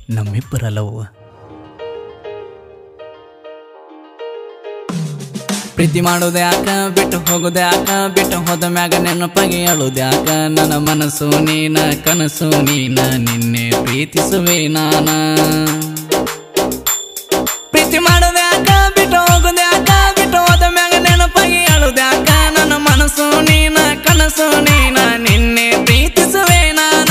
ನಮ್ಮಿಬ್ಬರ ಲವ್ ಪ್ರೀತಿ ಮಾಡೋದು ಯಾಕ ಬಿಟ್ಟು ಹೋಗೋದು ಯಾಕ ಬಿಟ್ಟು ಹೋದ ಮ್ಯಾಗ ನೆನಪಾಗಿ ಅಳುದು ಯಾಕ ನನ್ನ ಮನಸ್ಸು ನೀನ ಕನಸು ನೀನ ನಿನ್ನೆ ಪ್ರೀತಿಸುವೆ ನಾನ ಪ್ರೀತಿ ಮಾಡೋದು ಯಾಕ ಬಿಟ್ಟು ಹೋಗೋದು ಯಾಕ ಬಿಟ್ಟು ಹೋದ ಮ್ಯಾಗ ನೆನಪಾಗಿ ಅಳುದು ಯಾಕ ನನ್ನ ಮನಸ್ಸು ನೀನ ಕನಸು ನೀನ ನಿನ್ನೆ ಪ್ರೀತಿಸುವೆ ನಾನ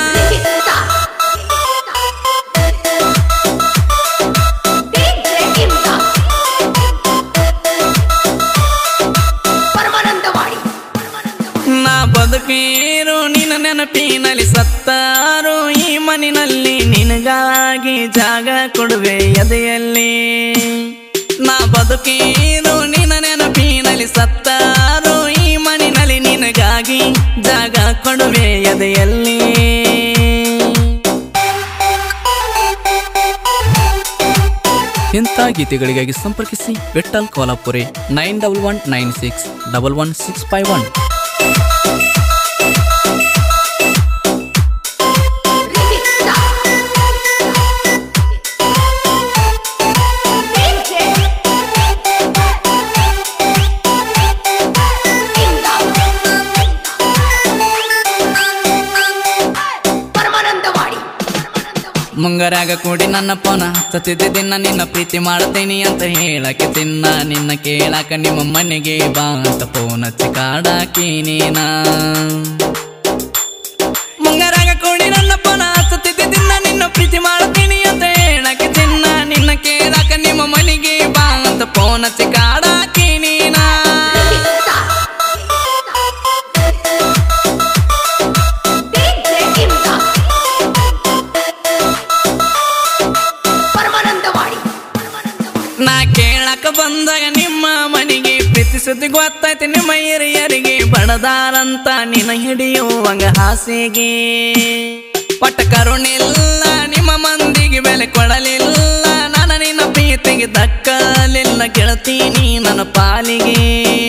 ಪರಮಾನಂದವಾಡಿ ನಾ ಬದುಕೀರು ನಿನ್ನ ನೆನಪಿನಲ್ಲಿ ಸತ್ತಾರು ಈ ಮನಿನಲ್ಲಿ ನಿನಗಾಗಿ ಜಾಗ ಕೊಡುವೆ ಎದೆಯಲ್ಲಿ ನಾ ಬದುಕೀರು ನಿನ್ನ ನೆನಪಿನಲ್ಲಿ ಸತ್ತಾರು ಈ ಮನಿನಲ್ಲಿ ನಿನಗಾಗಿ ಜಾಗ ಕೊಡುವೆ ಎದೆಯಲ್ಲಿ ಇಂಥ ಗೀತೆಗಳಿಗಾಗಿ ಸಂಪರ್ಕಿಸಿ Vithal Kolhapuri nine double one nine six double one six five one Paramanandawadi ಮುಂಗರಾಗ ಕೂಡಿ ನನ್ನ ಪೋನ ಹಚ್ಚತಿದ್ದೆ ದಿನ ನಿನ್ನ ಪ್ರೀತಿ ಮಾಡ್ತೀನಿ ಅಂತ ಹೇಳಕ್ಕೆ ತಿನ್ನ ನಿನ್ನ ಕೇಳಾಕ ನಿಮ್ಮ ಮನೆಗೆ ಬಾ ಅಂತ ಫೋನ್ ಹಚ್ಚಿ ಕಾಡಾಕಿ ನೀನ ಮುಂಗರಾಗ ಕೂಡಿ ನನ್ನ ಪೋನ ಹಚ್ಚತಿದ್ದೆ ದಿನ ನಿನ್ನ ಪ್ರೀತಿ ಮಾಡ್ತೀನಿ ಅಂತ ಹೇಳಕ್ಕೆ ತಿನ್ನ ನಿನ್ನ ಕೇಳಾಕ ನಿಮ್ಮ ಮನೆಗೆ ಬಾ ಅಂತ ಫೋನ್ ಹಚ್ಚಿ ಕಾಡಾಕಿ ನೀನ ಪರಮಾನಂದವಾಡಿ ನಾ ಕೇಳಕ ಬಂದಾಗ ನಿಮ್ಮ ಮನೆಗೆ ಪ್ರೀತಿ ಸುದ್ದಿ ಗೊತ್ತೈತಿ ನಿಮ್ಮ ಹಿರಿಯರಿಗೆ ಬಡದಾರಂತ ನಿನ್ನ ಹಿಡಿಯುವಂಗ ಹಾಸಿಗೆ ಪಟ್ಟ ಕರುಣಿಲ್ಲ ನಿಮ್ಮ ಮಂದಿಗೆ ಬೆಲೆ ಕೊಡಲಿಲ್ಲ ನಾನು ನಿನ್ನ ಪ್ರೀತಿಗೆ ದಕ್ಕಲಿಲ್ಲ ಗೆಳತೀನಿ ನನ್ನ ಪಾಲಿಗೆ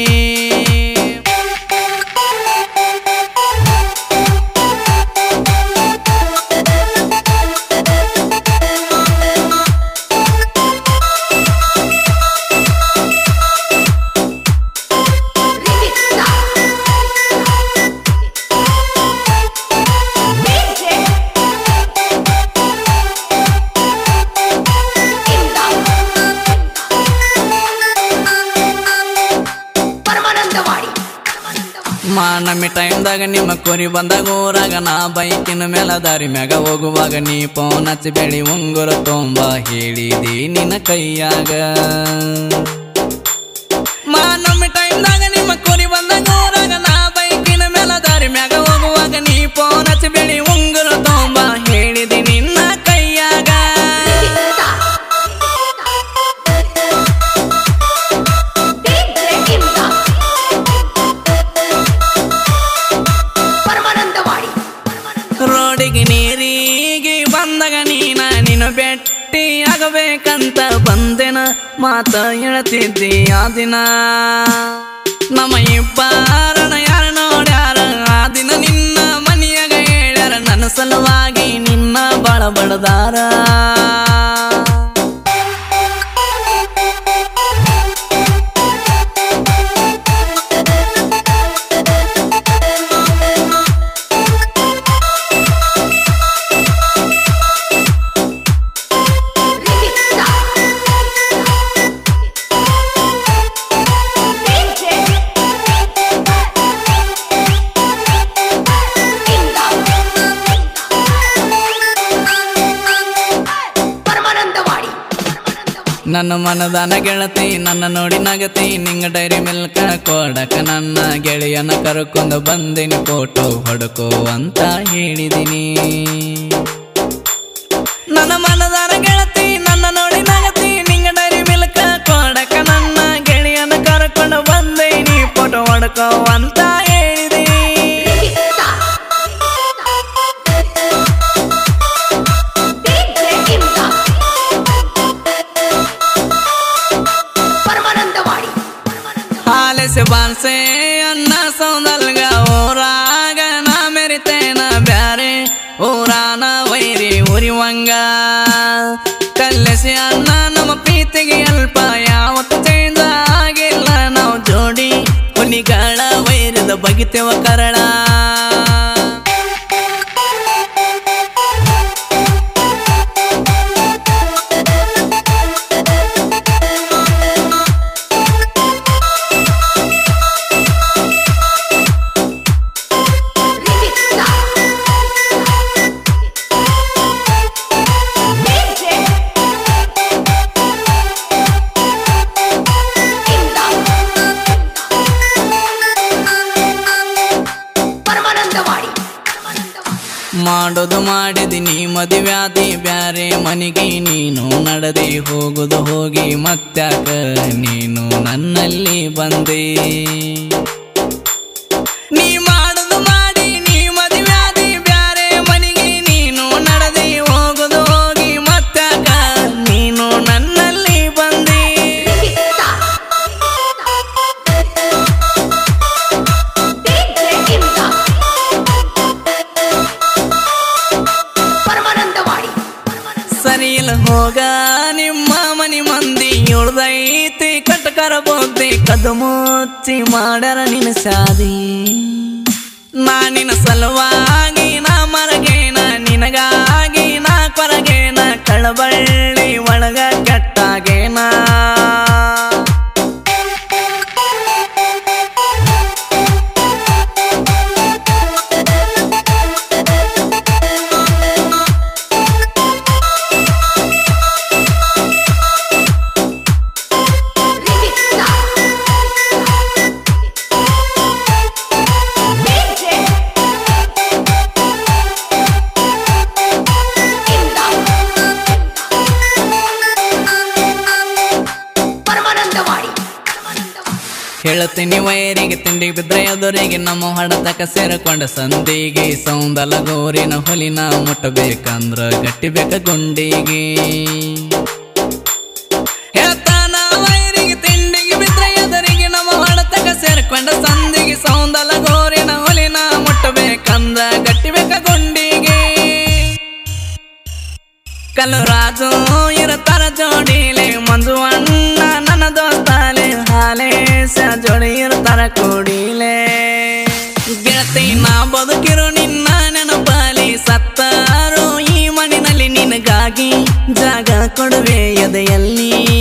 ಪರಮಾನಂದವಾಡಿ ಮಾನಮ್ಮಿ ಟೈಮ್ದಾಗ ನಿಮ್ಮ ಕೊರಿ ಬಂದಾಗ ಊರಾಗ ನಾ ಬೈಕಿನ ಮೇಲ ದಾರಿ ಮ್ಯಾಗ ಹೋಗುವಾಗ ನೀ ಫೋನ್ ಹಚ್ಚಿ ಬೆಳಿ ಉಂಗುರ ತೊಂಬ ಹೇಳಿದಿ ನಿನ್ನ ಕೈಯಾಗ ಮಾನಮ್ಮಿ ಟೈಮ್ದಾಗ ನಿಮ್ಮ ಕೊರಿ ಬಂದಾಗ ಊರಾಗ ನಾ ಬೈಕಿನ ಮೇಲ ದಾರಿ ಮ್ಯಾಗ ಹೋಗುವಾಗ ನೀ ಫೋನ್ ಹಚ್ಚಿ ಬೆಳಿ ಉಂಗುರ ತೊಂಬ ಹೇಳಿದಿ ನಿನ್ನ ಕೈಯಾಗ ಪರಮಾನಂದವಾಡಿ ರೋಡಿಗೆ ನೀರಿಗೆ ಬಂದಾಗ ನೀನ ನಿನ್ನ ಬೆಟ್ಟಿ ಆಗಬೇಕಂತ ಬಂದೆನ ಮಾತ ಹೇಳ್ತಿದ್ದಿ ಆ ದಿನ ನಮ್ಮ ಇಬ್ಬರನ ಯಾರು ನೋಡ್ಯಾರ ಆ ದಿನ ನಿನ್ನ ಮನೆಯಾಗ ಹೇಳ್ಯಾರ ನನ್ನ ಸಲುವಾಗಿ ನಿನ್ನ ಬಾಳ ಬಡದಾರ ಪರಮಾನಂದವಾಡಿ ನನ್ನ ಮನದಾನ ಗೆಳತಿ ನನ್ನ ನೋಡಿ ನಗತಿ ನಿಂಗ ಡೈರಿ ಮಿಲ್ಕ ಕೊಡಕ ನನ್ನ ಗೆಳೆಯನ ಕರ್ಕೊಂಡು ಬಂದಿನಿ ಫೋಟೋ ಹೊಡ್ಕೋ ಅಂತ ಹೇಳಿದಿನಿ ನನ್ನ ಮನದಾನ ಗೆಳತಿ ನನ್ನ ನೋಡಿ ನಗತಿ ನಿಂಗ ಡೈರಿ ಮಿಲ್ಕ ಕೊಡಕ ನನ್ನ ಗೆಳೆಯನ ಕರ್ಕೊಂಡು ಬಂದಿನಿ ಫೋಟೋ ಹೊಡ್ಕೋ ಅಂತ ಹೇಳಿದಿ ಪರಮಾನಂದವಾಡಿ ಹಾಲೆಸೆ ಬಾಲ್ಸೆ ಅನ್ನ ಸೌಂದಲ್ಗ ಊರಾಗ ನಾ ಮೆರಿತೇನ ಬ್ಯಾರೆ ಊರಾನ ವೈರಿ ಉರಿವ ಮಂಗ ಕಲ್ಲೆಸಿ ಅಣ್ಣ ನಮ್ಮ ಪ್ರೀತಿಗೆ ಅಲ್ಪ ಯಾವತ್ತು ಚೇಂಜ್ ಆಗಿಲ್ಲ ನಾವು ಜೋಡಿ ಹುಲಿಗಳ ವೈರದ ಬಗಿತೇವ ಕರಳ Remix Star. DJ. Imdad. Paramanandawadi ಮಾಡೋದು ಮಾಡಿದಿನಿ ಮದುವ್ಯಾದಿ ಬ್ಯಾರೆ ಮನೆಗೆ ನೀನು ನಡೆದಿ ಹೋಗುದು ಹೋಗಿ ಮತ್ತ್ಯಾಕ ನೀನು ನನ್ನಲ್ಲಿ ಬಂದೆ ನೀ ಮಾಡುದು ಮಾಡಿ ನೀ ಮದುವ್ಯಾದಿ ಬ್ಯಾರೆ ಮನೆಗೆ ನೀನು ನಡೆದಿ ಹೋಗುದು ಹೋಗಿ ಮತ್ತ್ಯಾಕ ನೀನು ನನ್ನಲ್ಲಿ ಬಂದೆ Remix Star. DJ Imdad. Paramanandawadi ಸರಿಯಿಲ್ಲ ಹೋಗ ನಿಮ್ಮ ಮನಿ ಮಂದಿ ಉಳ್ದೈತಿ ಕಟಕರ ಬೋದ್ದಿ ಕದು ಮುಚ್ಚಿ ಮಾಡ್ಯಾರ ನಿನ್ನ ಶಾದಿ ನಾ ನಿನ್ನ ಸಲುವಾಗಿ ನಾ ಮರಗೇನ ನಿನಗಾಗಿ ನಾ ಕೊರಗೇನ ಕಳಬಳ್ಳಿ ಒಳಗ ಕೆಟ್ಟಾಗೇನ Remix Star. DJ. Imdad. Paramanandawadi ಹೇಳ್ತೀನಿ ವೈರಿಗೆ ತಿಂಡಿ ಬಿದ್ರೆ ಎದುರಿಗೆ ನಮ್ಮ ಹಡತಕ ಸೇರಿಕೊಂಡ ಸಂದಿಗೆ ಸೌಂದಲ ಗೋರಿನ ಹೊಲಿನ ಮುಟ್ಟಬೇಕಂದ್ರ ಗಟ್ಟಿಬೇಕ ಗುಂಡಿಗೆ ಹೇಳ್ತಾನ ವೈರಿಗೆ ತಿಂಡಿಗೆ ಬಿದ್ರೆ ಎದುರಿಗೆ ನಮ್ಮ ಹಡತಕ ಸೇರಿಕೊಂಡ ಸಂದಿಗೆ ಸೌಂದಲ ಗೋರಿನ ಹೊಲಿನ ಮುಟ್ಟಬೇಕಂದ್ರ ಗಟ್ಟಿಬೇಕ ಗುಂಡಿಗೆ ಕಲರಾಜು ಇರತಾರ ಜೋಡಿಲೆ ಮಂಜು ಅಣ್ಣ ನನ್ನ ದೋಸ್ತಾಲೆ ಹಾಲೇಶ ಜೋಡಿ ಇರ್ತಾರ ಕೂಡಿಲೆ ಗೆಳತಿ ನಾ ಬದುಕಿರು ನಿನ್ನ ನೆನಪಾಲಿ ಸತ್ತಾರು ಈ ಮಣ್ಣಿನಲ್ಲಿ ನಿನಗಾಗಿ ಜಾಗ ಕೊಡುವೆ ಎದೆಯಲ್ಲಿ